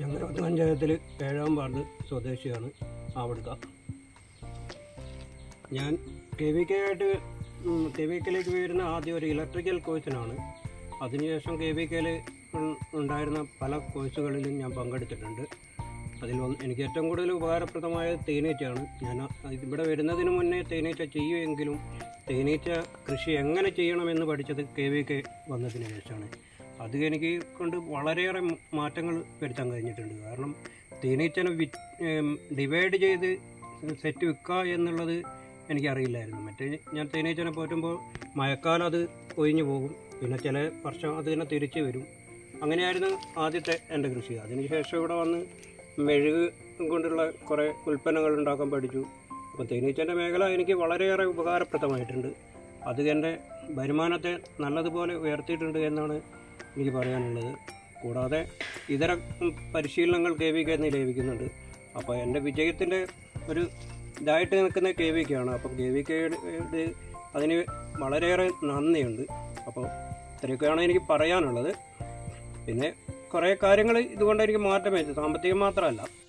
ചെങ്ങരോത്ത് പഞ്ചായത്തിൽ ഏഴാം വാർഡ് സ്വദേശിയാണ് ആവടുക്ക ഞാൻ കെ വി കെ ആയിട്ട് കെ വി കെയിലേക്ക് വരുന്ന ആദ്യം ഒരു ഇലക്ട്രിക്കൽ കോഴ്സിനാണ് അതിനുശേഷം കെ വി കെയിൽ ഉണ്ടായിരുന്ന പല കോഴ്സുകളിലും ഞാൻ പങ്കെടുത്തിട്ടുണ്ട് അതിൽ ഒന്ന് എനിക്ക് ഏറ്റവും കൂടുതൽ ഉപകാരപ്രദമായത് തേനീച്ചയാണ് ഞാൻ ഇവിടെ വരുന്നതിന് മുന്നേ തേനീച്ച ചെയ്യുമെങ്കിലും തേനീച്ച കൃഷി എങ്ങനെ ചെയ്യണമെന്ന് പഠിച്ചത് കെ വി കെ വന്നതിന് ശേഷമാണ് അത് എനിക്ക് കൊണ്ട് വളരെയേറെ മാറ്റങ്ങൾ വരുത്താൻ കഴിഞ്ഞിട്ടുണ്ട് കാരണം തേനീച്ചനെ വി ഡിവൈഡ് ചെയ്ത് സെറ്റ് വിൽക്കുക എന്നുള്ളത് എനിക്കറിയില്ലായിരുന്നു മറ്റേ ഞാൻ തേനീച്ചനെ പോറ്റുമ്പോൾ മഴക്കാലം അത് ഒഴിഞ്ഞു പോകും പിന്നെ ചില വർഷം അത് തന്നെ തിരിച്ചു വരും അങ്ങനെയായിരുന്നു ആദ്യത്തെ എൻ്റെ കൃഷി അതിനുശേഷം ഇവിടെ വന്ന് മെഴുക് കൊണ്ടുള്ള കുറേ ഉൽപ്പന്നങ്ങൾ ഉണ്ടാക്കാൻ പഠിച്ചു അപ്പോൾ തേനീച്ചൻ്റെ മേഖല എനിക്ക് വളരെയേറെ ഉപകാരപ്രദമായിട്ടുണ്ട് അത് എൻ്റെ വരുമാനത്തെ നല്ലതുപോലെ ഉയർത്തിയിട്ടുണ്ട് എന്നാണ് എനിക്ക് പറയാനുള്ളത് കൂടാതെ ഇതര ഉം, പരിശീലനങ്ങൾ കെ വി കെന്ന് ലഭിക്കുന്നുണ്ട് അപ്പോൾ എൻ്റെ വിജയത്തിൻ്റെ ഒരു ഇതായിട്ട് നിൽക്കുന്ന കെ വി കെ ആണ് അപ്പോൾ കെ വി കെയുടെ അതിന് വളരെയേറെ നന്ദിയുണ്ട് അപ്പോൾ ഇത്രയൊക്കെയാണ് എനിക്ക് പറയാനുള്ളത് പിന്നെ കുറേ കാര്യങ്ങൾ ഇതുകൊണ്ട് എനിക്ക് മാറ്റം വരുത്തി സാമ്പത്തികം മാത്രമല്ല